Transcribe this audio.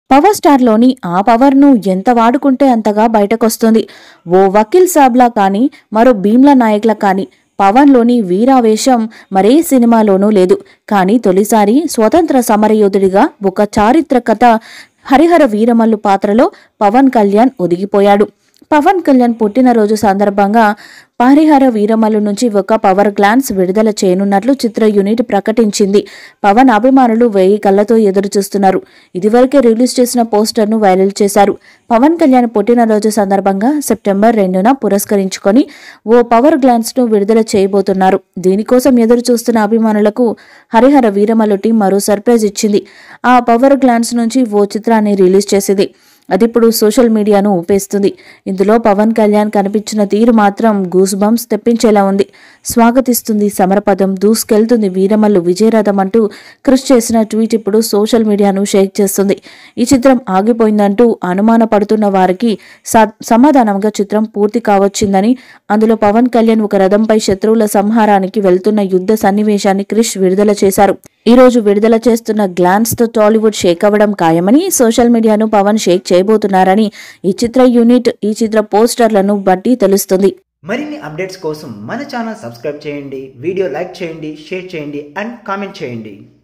power స్టార్లోని ఆ పవర్ను ఎంత వాడుకుంటే అంతగా బయటకొస్తుంది ఓ వకీల్ సాబ్లా కానీ మరో భీమ్లా నాయక్లా కానీ పవన్లోని వీరావేశం మరే సినిమాలోనూ లేదు కానీ తొలిసారి స్వతంత్ర సమరయోధుడిగా ఒక చారిత్రకత హరిహర వీరమల్లు పాత్రలో పవన్ కళ్యాణ్ ఒదిగిపోయాడు పవన్ కళ్యాణ్ పుట్టినరోజు సందర్భంగా పారిహార వీరమల్లు నుంచి ఒక పవర్ గ్లాన్స్ విడుదల చేయనున్నట్లు చిత్ర యూనిట్ ప్రకటించింది పవన్ అభిమానులు వెయ్యి కళ్ళతో ఎదురు చూస్తున్నారు ఇదివరకే రిలీజ్ చేసిన పోస్టర్ను వైరల్ చేశారు పవన్ కళ్యాణ్ పుట్టినరోజు సందర్భంగా సెప్టెంబర్ రెండున పురస్కరించుకొని ఓ పవర్ గ్లాన్స్ ను విడుదల చేయబోతున్నారు దీనికోసం ఎదురు చూస్తున్న అభిమానులకు హరిహర వీరమల్లు టీం మరో సర్ప్రైజ్ ఇచ్చింది ఆ పవర్ గ్లాన్స్ నుంచి ఓ చిత్రాన్ని రిలీజ్ చేసింది అది ఇప్పుడు సోషల్ మీడియాను ఊపేస్తుంది ఇందులో పవన్ కళ్యాణ్ కనిపించిన తీరు మాత్రం గూస్ బంప్స్ తెప్పించేలా ఉంది స్వాగతిస్తుంది సమరపదం దూసుకెళ్తుంది వీరమల్లు విజయరథం అంటూ కృషి చేసిన ట్వీట్ ఇప్పుడు సోషల్ మీడియాను షేక్ చేస్తుంది ఈ చిత్రం ఆగిపోయిందంటూ అనుమానపడుతున్న వారికి స- సమాధానంగా చిత్రం పూర్తి కావచ్చిందని అందులో పవన్ కళ్యాణ్ ఒక రథంపై శత్రువుల సంహారానికి వెళ్తున్న యుద్ధ సన్నివేశాన్ని క్రిష్ విడుదల చేశారు ఈ రోజు విడుదల చేస్తున్న గ్లాన్స్ తో టాలీవుడ్ షేక్ అవ్వడం ఖాయమని సోషల్ మీడియాను పవన్ షేక్ చేయబోతున్నారని ఈ చిత్ర యూనిట్ ఈ చిత్ర పోస్టర్లను బట్టి తెలుస్తుంది మరిన్ని అప్డేట్స్ కోసం మన ఛానల్ సబ్స్క్రైబ్ చేయండి వీడియో లైక్ చేయండి షేర్ చేయండి అండ్ కామెంట్ చేయండి